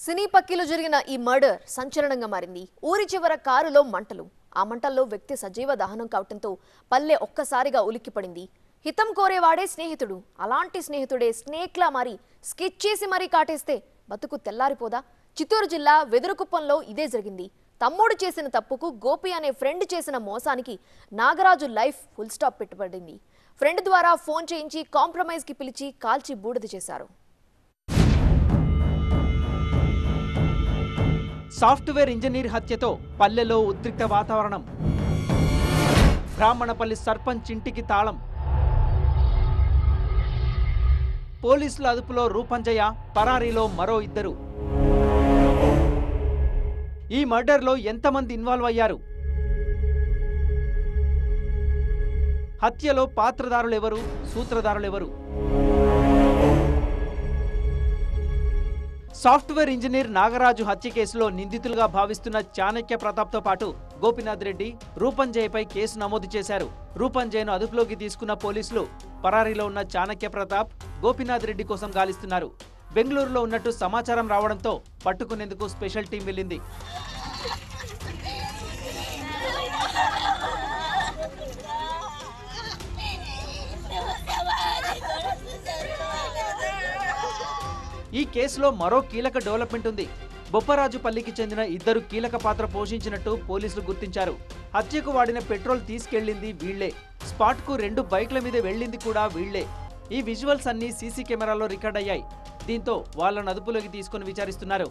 సినీ పక్కిలో జరిగిన ఈ మర్డర్ సంచలనంగా మారింది ఊరి చివర కారులో మంటలు ఆ మంటల్లో వ్యక్తి సజీవ దహనం కావటంతో పల్లె ఒక్కసారిగా ఉలిక్కిపడింది హితం కోరేవాడే స్నేహితుడు అలాంటి స్నేహితుడే స్నేక్లా మారి స్కెచ్ చేసి మరీ కాటేస్తే బతుకు తెల్లారిపోదా చిత్తూరు జిల్లా వెదురుకుప్పంలో ఇదే జరిగింది తమ్ముడు చేసిన తప్పుకు గోపి అనే ఫ్రెండ్ చేసిన మోసానికి నాగరాజు లైఫ్ ఫుల్ స్టాప్ పెట్టుబడింది ఫ్రెండ్ ద్వారా ఫోన్ చేయించి కాంప్రమైజ్కి పిలిచి కాల్చి బూడిద చేశారు సాఫ్ట్వేర్ ఇంజనీర్ హత్యతో పల్లెలో ఉద్రిక్త వాతావరణం బ్రాహ్మణపల్లి సర్పంచ్ ఇంటికి తాళం పోలీసుల అదుపులో రూపంజయ పరారీలో మరో ఇద్దరు ఈ మర్డర్లో ఎంతమంది ఇన్వాల్వ్ అయ్యారు హత్యలో పాత్రదారులెవరు సూత్రధారులెవరు సాఫ్ట్వేర్ ఇంజనీర్ నాగరాజు హత్య కేసులో నిందితులుగా భావిస్తున్న చాణక్య ప్రతాప్తో పాటు గోపినాథ్ రెడ్డి రూపంజయ్పై కేసు నమోదు చేశారు రూపంజయ్ను అదుపులోకి తీసుకున్న పోలీసులు పరారీలో ఉన్న చాణక్య ప్రతాప్ గోపినాథ్ రెడ్డి కోసం గాలిస్తున్నారు బెంగళూరులో ఉన్నట్టు సమాచారం రావడంతో పట్టుకునేందుకు స్పెషల్ టీం వెళ్ళింది ఈ కేసులో మరో కీలక డెవలప్మెంట్ ఉంది బొప్పరాజుపల్లికి చెందిన ఇద్దరు కీలక పాత్ర పోషించినట్టు పోలీసులు గుర్తించారు హత్యకు వాడిన పెట్రోల్ తీసుకెళ్లింది వీళ్లే స్పాట్కు రెండు బైక్ల మీద వెళ్ళింది కూడా వీళ్లే ఈ విజువల్స్ అన్ని సీసీ కెమెరాలో రికార్డ్ అయ్యాయి దీంతో వాళ్ళను అదుపులోకి తీసుకుని విచారిస్తున్నారు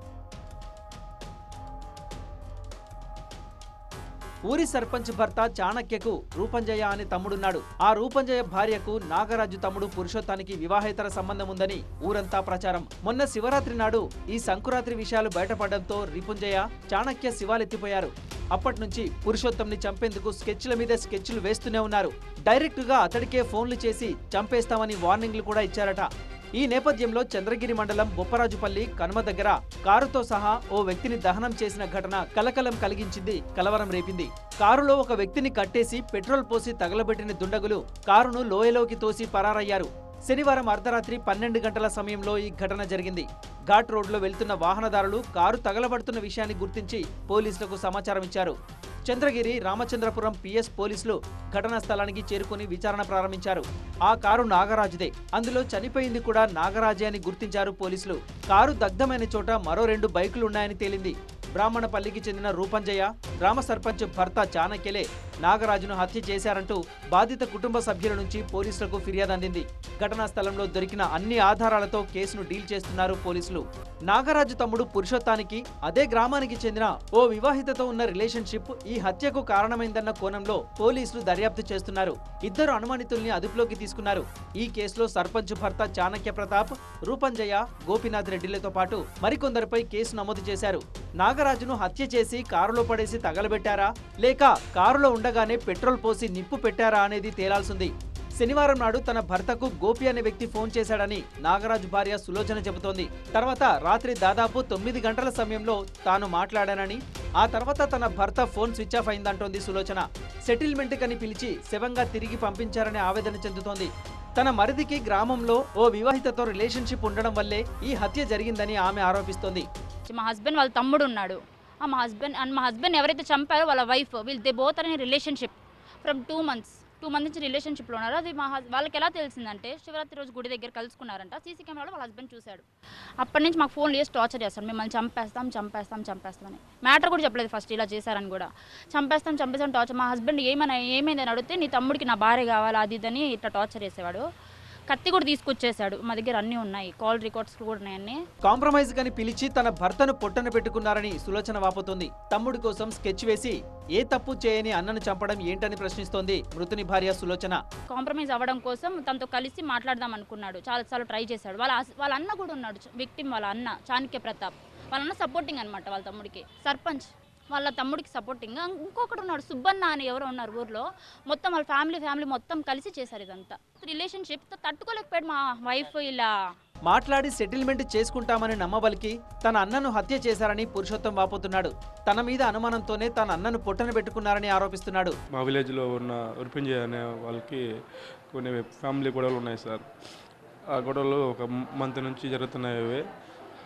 ఊరి సర్పంచ్ భర్త చాణక్యకు రూపంజయ అనే తమ్ముడున్నాడు ఆ రూపంజయ భార్యకు నాగరాజు తమ్ముడు పురుషోత్తానికి వివాహేతర సంబంధం ఉందని ఊరంతా ప్రచారం మొన్న శివరాత్రి నాడు ఈ సంకురాత్రి విషయాలు బయటపడడంతో రిపుంజయ చాణక్య శివాలెత్తిపోయారు అప్పటి నుంచి పురుషోత్తంని చంపేందుకు స్కెచ్ల మీద స్కెచ్లు వేస్తూనే ఉన్నారు డైరెక్ట్ గా అతడికే ఫోన్లు చేసి చంపేస్తామని వార్నింగ్లు కూడా ఇచ్చారట ఈ నేపథ్యంలో చంద్రగిరి మండలం బొప్పరాజుపల్లి కనుమ దగ్గర కారుతో సహా ఓ వ్యక్తిని దహనం చేసిన ఘటన కలకలం కలిగించింది కలవరం రేపింది కారులో ఒక వ్యక్తిని కట్టేసి పెట్రోల్ పోసి తగలబెట్టిన దుండగులు కారును లోయలోకి తోసి పరారయ్యారు శనివారం అర్ధరాత్రి పన్నెండు గంటల సమయంలో ఈ ఘటన జరిగింది ఘాట్ రోడ్లో వెళ్తున్న వాహనదారులు కారు తగలబడుతున్న విషయాన్ని గుర్తించి పోలీసులకు సమాచారం ఇచ్చారు చంద్రగిరి రామచంద్రపురం పిఎస్ పోలీసులు ఘటనా స్థలానికి చేరుకుని విచారణ ప్రారంభించారు ఆ కారు నాగరాజుదే అందులో చనిపోయింది కూడా నాగరాజే అని గుర్తించారు పోలీసులు కారు దగ్ధమైన చోట మరో రెండు బైకులు ఉన్నాయని తేలింది బ్రాహ్మణపల్లికి చెందిన రూపంజయ గ్రామ సర్పంచ్ భర్త చాణక్యలే నాగరాజును హత్య చేశారంటూ బాధిత కుటుంబ సభ్యుల నుంచి పోలీసులకు ఫిర్యాదు అందింది ఘటనా స్థలంలో దొరికిన అన్ని ఆధారాలతో కేసును డీల్ చేస్తున్నారు పోలీసులు నాగరాజు తమ్ముడు పురుషోత్తానికి అదే గ్రామానికి చెందిన ఓ వివాహితతో ఉన్న రిలేషన్షిప్ ఈ హత్యకు కారణమైందన్న కోణంలో పోలీసులు దర్యాప్తు చేస్తున్నారు ఇద్దరు అనుమానితుల్ని అదుపులోకి తీసుకున్నారు ఈ కేసులో సర్పంచ్ భర్త చాణక్య ప్రతాప్ రూపంజయ గోపినాథ్ రెడ్డిలతో పాటు మరికొందరిపై కేసు నమోదు చేశారు నాగరాజును హత్య చేసి కారులో పడేసి తగలబెట్టారా లేక కారులో ఉండగానే పెట్రోల్ పోసి నిప్పు పెట్టారా అనేది తేలాల్సింది శనివారం నాడు తన భర్తకు గోపి అనే వ్యక్తి ఫోన్ చేశాడని నాగరాజు భార్య సులోచన చెబుతోంది తర్వాత రాత్రి దాదాపు తొమ్మిది గంటల సమయంలో తాను మాట్లాడానని ఆ తర్వాత తన భర్త ఫోన్ స్విచ్ ఆఫ్ అయిందంటోంది సులోచన సెటిల్మెంట్ కని పిలిచి శవంగా తిరిగి పంపించారని ఆవేదన చెందుతోంది తన మరిదికి గ్రామంలో ఓ వివాహితతో రిలేషన్షిప్ ఉండడం వల్లే ఈ హత్య జరిగిందని ఆమె ఆరోపిస్తోంది మా హస్బెండ్ వాళ్ళ తమ్ముడు ఉన్నాడు ఆ మా హస్బెండ్ అండ్ మా హస్బెండ్ ఎవరైతే చంపారో వాళ్ళ వైఫ్ వీళ్ళు దే బోత్ అనే relationship from two months two months నుంచి రిలేషన్షిప్లో ఉన్నారు అది మా హస్ వాళ్ళకి ఎలా తెలిసిందంటే శివరాత్రి రోజు గుడి దగ్గర కలుసుకున్నారంట సీసీ కెమెరాలో వాళ్ళ హస్బెండ్ చూశాడు అప్పటి నుంచి మాకు ఫోన్ చేసి టార్చర్ చేస్తాడు మిమ్మల్ని చంపేస్తాం చంపేస్తాం చంపేస్తామని మ్యాటర్ కూడా చెప్పలేదు ఫస్ట్ ఇలా చేశారని కూడా చంపేస్తాం చంపేస్తాం టార్చర్ మా హస్బెండ్ ఏమైనా ఏమైందని అడిగితే నీ తమ్ముడికి నా భార్య కావాలి అది ఇదని ఇట్లా టార్చర్ చేసేవాడు కత్తి కూడా తీసుకొచ్చేసాడు మా దగ్గర అన్నీ ఉన్నాయి కాల్ రికార్డ్స్ కూడా ఉన్నాయి అన్నీ కాంప్రమైజ్ గని పిలిచి తన భర్తను పొట్టన పెట్టుకున్నారని సులోచన వాపోతోంది తమ్ముడి కోసం స్కెచ్ వేసి ఏ తప్పు చేయని అన్నను చంపడం ఏంటని ప్రశ్నిస్తోంది మృతుని భార్య సులోచన కాంప్రమైజ్ అవ్వడం కోసం తనతో కలిసి మాట్లాడదాం అనుకున్నాడు చాలాసార్లు ట్రై చేశాడు వాళ్ళ హస్- వాళ్ళ అన్న కూడా ఉన్నాడు విక్టిమ్ వాళ్ళ అన్న చాణక్య ప్రతాప్ వాళ్ళ అన్న సపోర్టింగ్ అనమాట వాళ్ళ తమ్ముడికి సర్పంచ్ వాళ్ళ తమ్ముడికి సపోర్టింగ్ ఇంకొకటి ఉన్నాడు సుబ్బన్న అని ఎవరో ఉన్నారు ఊర్లో మొత్తం వాళ్ళ ఫ్యామిలీ ఫ్యామిలీ మొత్తం కలిసి చేశారు ఇదంతా రిలేషన్షిప్ తట్టుకోలేకపోయాడు మా వైఫ్ ఇలా మాట్లాడి సెటిల్మెంట్ చేసుకుంటామని నమ్మబలికి తన అన్నను హత్య చేశారని పురుషోత్తం వాపోతున్నాడు తన మీద అనుమానంతోనే తన అన్నను పొట్టన పెట్టుకున్నారని ఆరోపిస్తున్నాడు మా విలేజ్లో ఉన్న ఉరిపింజయ్ అనే వాళ్ళకి కొన్ని ఫ్యామిలీ గొడవలు ఉన్నాయి సార్ ఆ గొడవలు ఒక మంత్ నుంచి జరుగుతున్నాయి అవి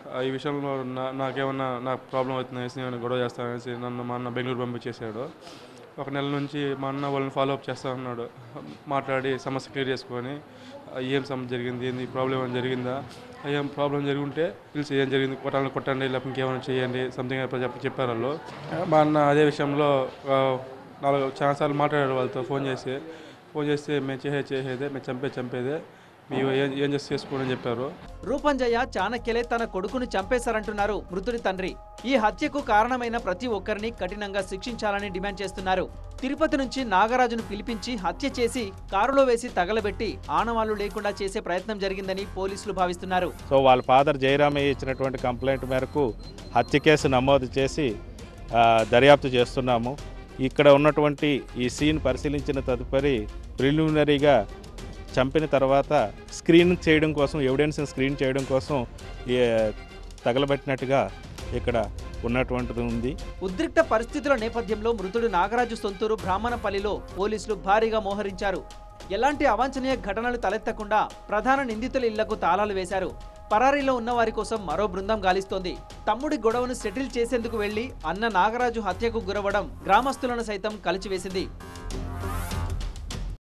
ఆ, ఈ విషయంలో నా నాకేమన్నా నాకు ప్రాబ్లం అవుతుందనేసి నేను గొడవ చేస్తాననేసి నన్ను మా అన్న బెంగళూరు పంపించేశాడు ఒక నెల నుంచి మా అన్న వాళ్ళని ఫాలో అప్ చేస్తూ ఉన్నాడు మాట్లాడి సమస్య క్లియర్ చేసుకొని ఆ, ఏం సమస్య జరిగింది ఏంది ప్రాబ్లం ఏమైనా జరిగిందా ఆ, ఏం ప్రాబ్లం జరిగి ఉంటే పిలిచి ఏం జరిగింది కొట్టాలని కొట్టండి లేకపోతే ఇంకేమైనా చేయండి సంథింగ్ చెప్పి చెప్పారు వాళ్ళు మా అన్న అదే విషయంలో ఆ, నాలుగు చాలాసార్లు మాట్లాడారు వాళ్ళతో ఫోన్ చేసి ఫోన్ చేస్తే మేము చేసే చేసేదే మేము చంపే చంపేదే మీరు ఏం ఏం చేసి చేసుకోండి అని చెప్పారు రూపంజయ చాణక్యలే తన కొడుకును చంపేశారంటున్నారు మృతుడి తండ్రి ఈ హత్యకు కారణమైన ప్రతి ఒక్కరిని కఠినంగా శిక్షించాలని డిమాండ్ చేస్తున్నారు తిరుపతి నుంచి నాగరాజును పిలిపించి హత్య చేసి కారులో వేసి తగలబెట్టి ఆనవాళ్లు లేకుండా చేసే ప్రయత్నం జరిగిందని పోలీసులు భావిస్తున్నారు సో వాళ్ళ ఫాదర్ జయరామయ్య ఇచ్చినటువంటి కంప్లైంట్ మేరకు హత్య కేసు నమోదు చేసి ఆ, దర్యాప్తు చేస్తున్నాము ఇక్కడ ఉన్నటువంటి ఈ సీన్ పరిశీలించిన తదుపరి ప్రిలిమినరీగా చంపిన తర్వాత స్క్రీన్ చేయడం కోసం ఎవిడెన్స్ని స్క్రీన్ చేయడం కోసం ఈ తగలబెట్టినట్టుగా ఇక్కడ ఉన్నటువంటిది ఉంది ఉద్రిక్త పరిస్థితుల నేపథ్యంలో మృతుడు నాగరాజు సొంతూరు బ్రాహ్మణపల్లిలో పోలీసులు భారీగా మోహరించారు ఎలాంటి అవాంఛనీయ ఘటనలు తలెత్తకుండా ప్రధాన నిందితుల ఇళ్లకు తాళాలు వేశారు పరారీలో ఉన్న వారి కోసం మరో బృందం గాలిస్తోంది తమ్ముడి గొడవను సెటిల్ చేసేందుకు వెళ్లి అన్న నాగరాజు హత్యకు గురవడం గ్రామస్తులను సైతం కలిచివేసింది